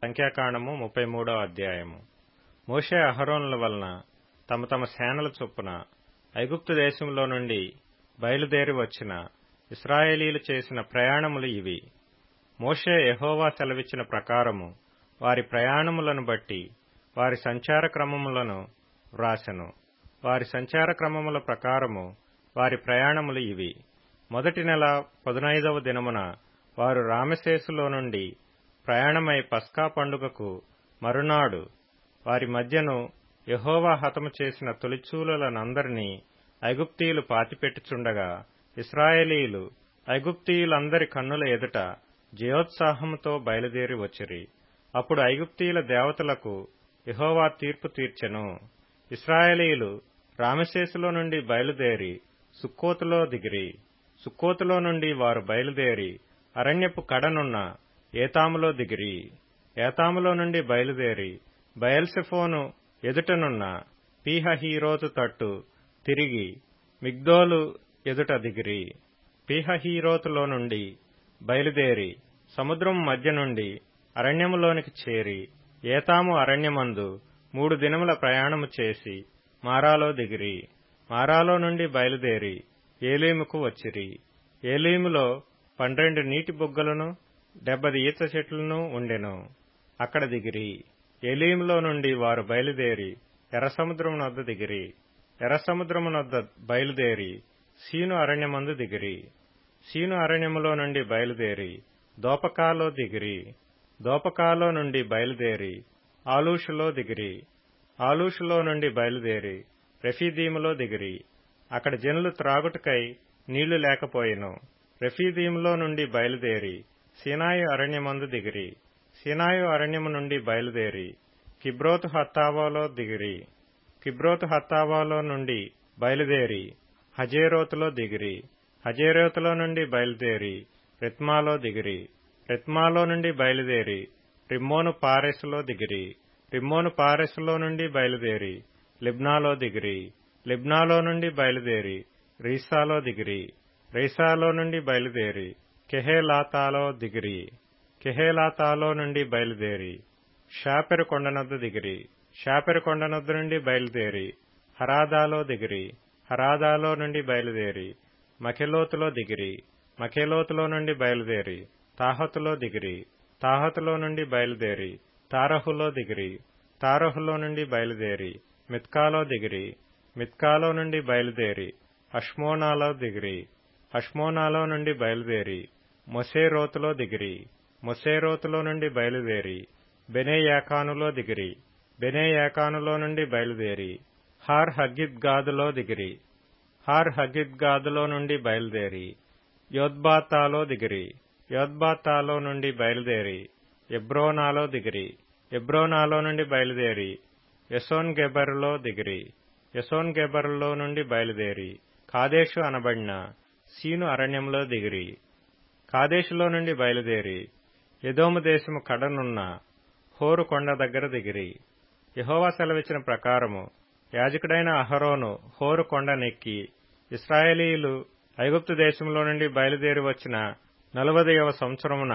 సంఖ్యాకాండము ముప్పై మూడో అధ్యాయము మోషే అహరోనుల వలన తమ తమ సేనల చొప్పున ఐగుప్తు దేశంలో నుండి బయలుదేరి వచ్చిన ఇస్రాయేలీలు చేసిన ప్రయాణములు ఇవి మోషే యెహోవా సెలవిచ్చిన ప్రకారము వారి ప్రయాణములను బట్టి వారి సంచార క్రమములను వ్రాసెను వారి సంచార క్రమముల ప్రకారము వారి ప్రయాణములు ఇవి మొదటి నెల పదునైదవ దినమున వారు రామశేసులో నుండి ప్రయాణమై పస్కా పండుగకు మరునాడు వారి మధ్యను యహోవా హతము చేసిన తొలిచూలులనందరినీ ఐగుప్తీయులు పాతిపెట్టుచుండగా ఇస్రాయేలీలు ఐగుప్తీయులందరి కన్నుల ఎదుట జయోత్సాహముతో బయలుదేరి వచ్చిరి అప్పుడు ఐగుప్తీయుల దేవతలకు యహోవా తీర్పు తీర్చెను ఇస్రాయేలీలు రామశేసులో నుండి బయలుదేరి సుక్కోతులో దిగిరి సుక్కోతులో నుండి వారు బయలుదేరి అరణ్యపు కడనున్న ఏతాములో దిగిరి ఏతాములో నుండి బయలుదేరి బయల్సెఫోను ఎదుటనున్న పీహహీరోతు తట్టు తిరిగి మిగ్దోలు ఎదుట దిగిరి పీహహీరోతులో నుండి బయలుదేరి సముద్రం మధ్య నుండి అరణ్యములోనికి చేరి ఏతాము అరణ్యమందు మూడు దినముల ప్రయాణము చేసి మారాలో దిగిరి మారాలో నుండి బయలుదేరి ఏలీముకు వచ్చిరి ఏలీములో పన్నెండు నీటి బుగ్గలను డెబ్బది ఈత చెట్లను ఉండెను అక్కడ దిగిరి ఏలీములో నుండి వారు బయలుదేరి ఎర్రసముద్రం నొద్ద దిగిరి ఎర్రసముద్రము నొద్ద బయలుదేరి సీను అరణ్యమందు దిగిరి సీను అరణ్యములో నుండి బయలుదేరి దోపకాలో దిగిరి దోపకాలో నుండి బయలుదేరి ఆలూషులో దిగిరి ఆలూషులో నుండి బయలుదేరి రెఫీదీములో దిగిరి అక్కడ జనులు త్రాగుటకై నీళ్లు లేకపోయెను రెఫీదీములో నుండి బయలుదేరి సీనాయు అరణ్యమందు దిగిరి సీనాయు అరణ్యము నుండి బయలుదేరి కిబ్రోతు హత్తావాలో దిగిరి కిబ్రోతు హత్తావాలో నుండి బయలుదేరి హజేరోతులో దిగిరి హజేరోతులో నుండి బయలుదేరి రిత్మాలో దిగిరి రిత్మాలో నుండి బయలుదేరి రిమ్మోను పారెసులో దిగిరి రిమ్మోను పారెసులో నుండి బయలుదేరి లిబ్నాలో దిగిరి లిబ్నాలో నుండి బయలుదేరి రీసాలో దిగిరి రీసాలో నుండి బయలుదేరి కెహేలాతాలో దిగిరి కెహేలాతాలో నుండి బయలుదేరి షాపెరు కొండనొద్ద దిగిరి షాపెరు కొండనొద్ద నుండి బయలుదేరి హరాదాలో దిగిరి హరాదాలో నుండి బయలుదేరి మకెలోతులో దిగిరి మకెలోతులో నుండి బయలుదేరి తాహతులో దిగిరి తాహతులో నుండి బయలుదేరి తారహులో దిగిరి తారహులో నుండి బయలుదేరి మిత్కాలో దిగిరి మిత్కాలో నుండి బయలుదేరి హష్మోనాలో దిగిరి హష్మోనాలో నుండి బయలుదేరి మొసేరోతులో దిగిరి మొసేరోతులో నుండి బయలుదేరి బెనేయాకానులో దిగిరి బెనేయాకానులో నుండి బయలుదేరి హార్ హగిద్గాదులో దిగిరి హార్ హగిద్గాదులో నుండి బయలుదేరి యోద్బాతాలో దిగిరి యోద్బాతాలో నుండి బయలుదేరి ఎబ్రోనాలో దిగిరి ఎబ్రోనాలో నుండి బయలుదేరి యసోన్ గెబర్లో దిగిరి యసోన్ గెబర్లో నుండి బయలుదేరి కాదేశు అనబడిన సీను అరణ్యంలో దిగిరి కాదేశులో నుండి బయలుదేరి ఎదోము దేశము కడనున్న హోరు కొండ దగ్గర దిగిరి యహోవా సెలవిచ్చిన ప్రకారము యాజకుడైన అహరోను హోరు కొండ నెక్కి ఇస్రాయేలీలు ఐగుప్తు దేశంలో నుండి బయలుదేరి వచ్చిన నలభదవ సంవత్సరమున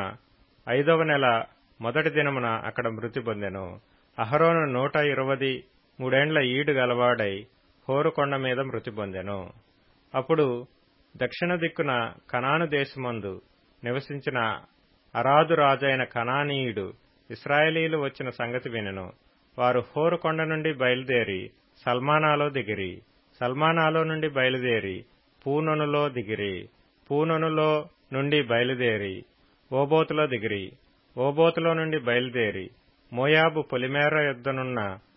ఐదవ నెల మొదటి దినమున అక్కడ మృతి పొందెను అహరోను నూట ఇరవది మూడేండ్ల ఈడు గలవాడై హోరుకొండ మీద మృతి పొందెను అప్పుడు దక్షిణ దిక్కున కనాను దేశమందు నివసించిన అరాదు రాజైన కనానీయుడు ఇస్రాయేలీలు వచ్చిన సంగతి వినెను వారు హోరుకొండ నుండి బయలుదేరి సల్మానాలో దిగిరి సల్మానాలో నుండి బయలుదేరి పూనొనులో దిగిరి పూనొనులో నుండి బయలుదేరి ఓబోతులో దిగిరి ఓబోతులో నుండి బయలుదేరి మోయాబు పొలిమేర యుద్ధనున్న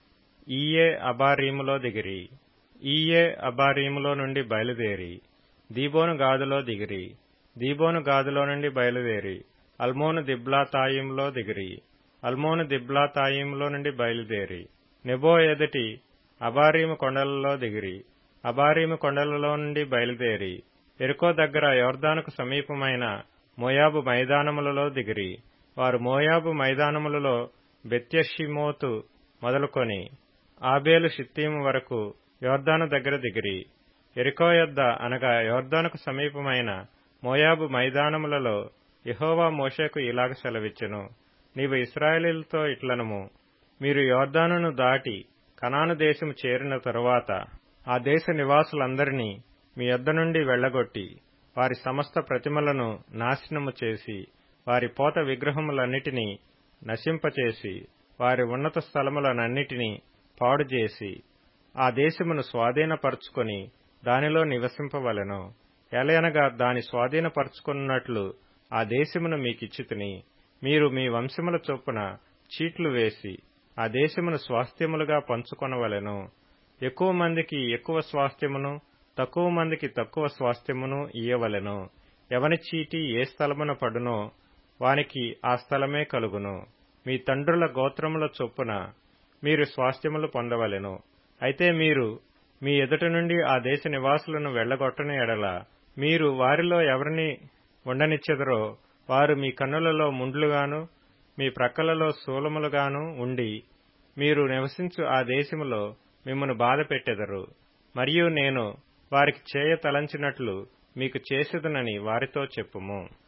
ఈయే అబారీములో దిగిరి ఈయే అబారీములో నుండి బయలుదేరి దీబోను గాదులో దిగిరి దీబోను గాదులో నుండి బయలుదేరి అల్మోను దిబ్లాతాయింలో దిగిరి అల్మోను దిబ్లాతాయింలో నుండి బయలుదేరి నెబో ఎదుటి అబారీము కొండలలో దిగిరి అబారీము కొండలలో నుండి బయలుదేరి ఎరుకో దగ్గర యోర్దానుకు సమీపమైన మోయాబు మైదానములలో దిగిరి వారు మోయాబు మైదానములలో బెత్యషిమోతు మొదలుకొని ఆబేలు షిత్తీము వరకు యోర్దాను దగ్గర దిగిరి ఎరికో యొద్ద అనగా యోర్దానుకు సమీపమైన మోయాబు మైదానములలో యహోవా మోషేకు ఇలాగ సెలవిచ్చెను నీవు ఇస్రాయేలీలతో ఇట్లనము మీరు యోర్దానును దాటి కనాను దేశము చేరిన తరువాత ఆ దేశ నివాసులందరినీ మీ యొద్ద నుండి వెళ్లగొట్టి వారి సమస్త ప్రతిమలను నాశనము చేసి వారి పోత విగ్రహములన్నిటినీ నశింపచేసి వారి ఉన్నత స్థలములనన్నిటినీ పాడుచేసి ఆ దేశమును స్వాధీనపరుచుకొని దానిలో నివసింపవలెను ఎలయనగా దాని స్వాధీనపరుచుకున్నట్లు ఆ దేశమును మీకిచ్చితిని మీరు మీ వంశముల చొప్పున చీట్లు వేసి ఆ దేశమును స్వాస్థ్యములుగా పంచుకొనవలెను ఎక్కువ మందికి ఎక్కువ స్వాస్థ్యమును తక్కువ మందికి తక్కువ స్వాస్థ్యమును ఇయ్యవలెను ఎవని చీటి ఏ స్థలమున పడునో వానికి ఆ స్థలమే కలుగును మీ తండ్రుల గోత్రముల చొప్పున మీరు స్వాస్థ్యములు పొందవలెను అయితే మీరు మీ ఎదుట నుండి ఆ దేశ నివాసులను వెళ్లగొట్టని ఎడల మీరు వారిలో ఎవరిని ఉండనిచ్చెదరో వారు మీ కన్నులలో ముండ్లుగాను మీ ప్రక్కలలో శూలములుగాను ఉండి మీరు నివసించు ఆ దేశములో మిమ్మను బాధ పెట్టెదరు మరియు నేను వారికి చేయ తలంచినట్లు మీకు చేసేదనని వారితో చెప్పుము